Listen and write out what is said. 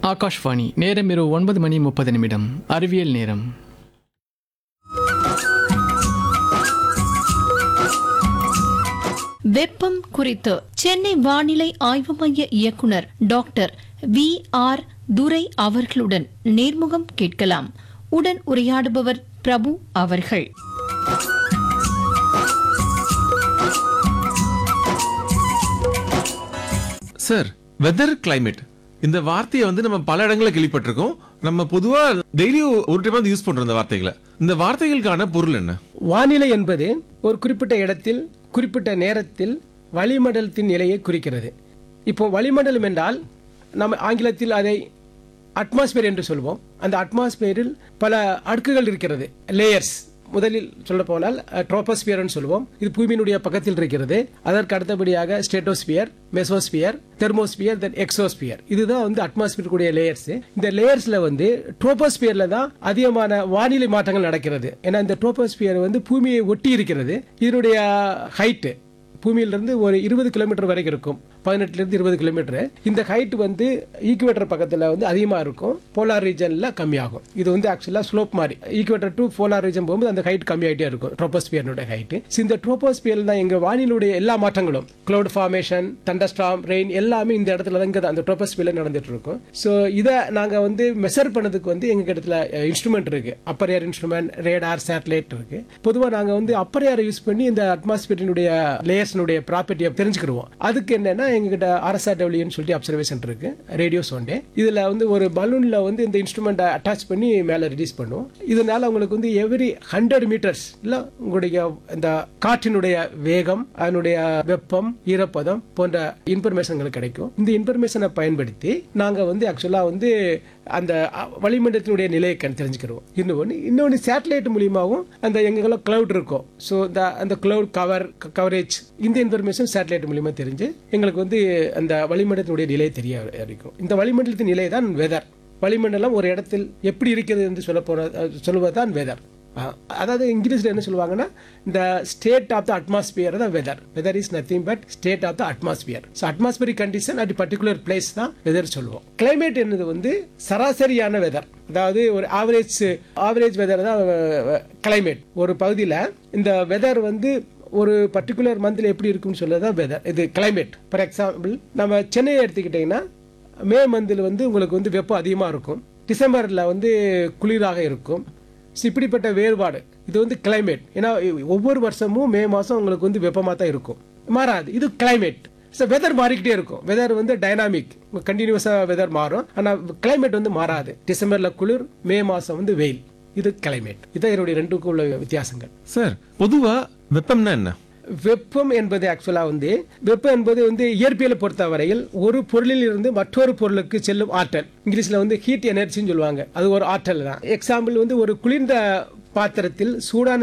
ஆகாஷ்வாணி நேரம் இரவு ஒன்பது மணி முப்பது நிமிடம் அறிவியல் நேரம் வெப்பம் குறித்து சென்னை வானிலை ஆய்வு மைய இயக்குனர் டாக்டர் வி ஆர் துரை அவர்களுடன் நேர்முகம் கேட்கலாம் உடன் உரையாடுபவர் பிரபு அவர்கள் சார் வெதர் climate இந்த வார்த்தையை வந்து நம்ம பல இடங்களில் கேள்விப்பட்டிருக்கோம் நம்ம பொதுவா டெய்லியும் ஒரு டைம் யூஸ் பண்றோம் இந்த வார்த்தைகளை இந்த வார்த்தைகளுக்கான பொருள் என்ன வானிலை என்பது ஒரு குறிப்பிட்ட இடத்தில் குறிப்பிட்ட நேரத்தில் வளிமண்டலத்தின் நிலையை குறிக்கிறது இப்போ வளிமண்டலம் என்றால் நம்ம ஆங்கிலத்தில் அதை அட்மாஸ்பியர் என்று சொல்வோம் அந்த அட்மாஸ்பியரில் பல அடுக்குகள் இருக்கிறது லேயர்ஸ் முதலில் சொல்ல போனால் ட்ரோபோஸ்பியர்னு சொல்லுவோம் இது பூமியினுடைய பக்கத்தில் இருக்கிறது அதற்கு அடுத்தபடியாக stratosphere mesosphere thermosphere then exosphere இதுதான் வந்து அட்மாஸ்பியர் கூடிய லேயர்ஸ் இந்த லேயர்ஸ்ல வந்து ட்ரோபோஸ்பியர்ல தான் அதிகமான வானிலை மாற்றங்கள் நடக்கிறது ஏன்னா இந்த ட்ரோபோஸ்பியர் வந்து பூமியை ஒட்டி இருக்கிறது இதனுடைய ஹைட்டு பூமியிலிருந்து ஒரு இருபது கிலோமீட்டர் வரைக்கும் இருக்கும் பதினெட்டுல இருந்து இருபது கிலோமீட்டர் இந்த ஹைட் வந்து ஈக்குவேட்டர் பக்கத்துல வந்து அதிகமா இருக்கும் போலார் ரீஜன்ல கம்மியாகும் இது வந்து ஆக்சுவலா ஸ்லோப் மாதிரி ஈக்குவேட்டர் டு போலார் ரீஜன் போகும்போது அந்த ஹைட் கம்மியாயிட்டே இருக்கும் ட்ரோபோஸ்பியர்னுடைய ஹைட் இந்த ட்ரோபோஸ்பியர் தான் எங்க வானிலுடைய எல்லா மாற்றங்களும் கிளவுட் ஃபார்மேஷன் தண்டஸ்டாம் ரெயின் எல்லாமே இந்த இடத்துல தான் இங்க தான் அந்த ட்ரோபோஸ்பியர்ல நடந்துட்டு இருக்கும் ஸோ இதை நாங்க வந்து மெஷர் பண்ணதுக்கு வந்து எங்க இடத்துல இன்ஸ்ட்ருமெண்ட் இருக்கு upper air instrument radar satellite இருக்கு பொதுவா நாங்க வந்து அப்பர் ஏரை யூஸ் பண்ணி இந்த அட்மாஸ்பியரினுடைய லேயர்ஸ்னுடைய ப்ராப்பர்ட்டியை தெரிஞ்சுக்கிடுவோம் அதுக்கு என்னன்னா எங்ககிட்ட ஆர்எஸ்ஆர்டபிள்யூன்னு சொல்லிட்டு அப்சர்வேஷன் இருக்கு ரேடியோ சோண்டே இதுல வந்து ஒரு பலூன்ல வந்து இந்த இன்ஸ்ட்ருமெண்ட்டை அட்டாச் பண்ணி மேல ரிலீஸ் பண்ணுவோம் இதனால உங்களுக்கு வந்து எவ்ரி ஹண்ட்ரட் மீட்டர்ஸ் இல்ல உங்களுடைய இந்த காற்றினுடைய வேகம் அதனுடைய வெப்பம் ஈரப்பதம் போன்ற இன்ஃபர்மேஷன்கள் கிடைக்கும் இந்த இன்ஃபர்மேஷனை பயன்படுத்தி நாங்க வந்து ஆக்சுவலா வந்து அந்த அ, வளிமண்டலத்தினுடைய நிலையை கண் தெரிஞ்சுக்கிறோம் இன்னொன்று இன்னொன்று சேட்டலைட் மூலியமாகவும் அந்த எங்கெல்லாம் கிளவுட் இருக்கும் ஸோ இந்த அந்த கிளவுட் கவர் கவரேஜ் இந்த இன்ஃபர்மேஷன் சேட்டலைட் மூலியமா தெரிஞ்சு எங்களுக்கு வந்து அந்த வளிமண்டலத்தினுடைய நிலை தெரிய இருக்கும் இந்த வளிமண்டலத்தின் நிலை தான் வெதர் வளிமண்டலம் ஒரு இடத்தில் எப்படி இருக்கிறது என்று சொல்ல போற சொல்லுவது தான் வெதர் அதாவது இங்கிலீஷ்ல என்ன சொல்லுவாங்கன்னா இந்த ஸ்டேட் ஆஃப் த அட்மாஸ்பியர் தான் weather weather is nothing but state of the atmosphere so atmospheric condition at particular place தான் வெதர் சொல்லுவோம் கிளைமேட் என்னது வந்து சராசரியான வெதர் அதாவது ஒரு ஆவரேஜ் ஆவரேஜ் வெதர் தான் கிளைமேட் ஒரு பகுதியில் இந்த வெதர் வந்து ஒரு பர்டிகுலர் மந்த்ல எப்படி இருக்கும்னு சொல்லதான் வெதர் இது கிளைமேட் ஃபார் எக்ஸாம்பிள் நம்ம சென்னையை எடுத்துக்கிட்டிங்கன்னா மே மந்தில் வந்து உங்களுக்கு வந்து வெப்பம் அதிகமாக இருக்கும் டிசம்பரில் வந்து குளிராக இருக்கும் So, இப்படிப்பட்ட வேறுபாடு இது வந்து கிளைமேட் ஏன்னா ஒவ்வொரு வருஷமும் மே மாதம் உங்களுக்கு வந்து வெப்பமாக தான் இருக்கும் மாறாது இது கிளைமேட் ஸோ வெதர் மாறிக்கிட்டே இருக்கும் வெதர் வந்து டைனாமிக் கண்டினியூஸாக வெதர் மாறும் ஆனால் கிளைமேட் வந்து மாறாது டிசம்பரில் குளிர் மே மாதம் வந்து வெயில் இது கிளைமேட் இதான் என்னுடைய ரெண்டுக்கும் உள்ள வித்தியாசங்கள் சார் பொதுவா வெப்பம்னா என்ன வெப்பம் என்பது ஆக்சுவலா வந்து வெப்பம் என்பது வந்து இயற்பியலை பொறுத்தவரையில் ஒரு பொருளில் இருந்து மற்றொரு பொருளுக்கு செல்லும் ஆற்றல் இங்கிலீஷ்ல வந்து ஹீட் எனர்ஜின்னு சொல்லுவாங்க அது ஒரு ஆற்றல் தான் எக்ஸாம்பிள் வந்து ஒரு குளிர்ந்த பாத்திரத்தில் சூடான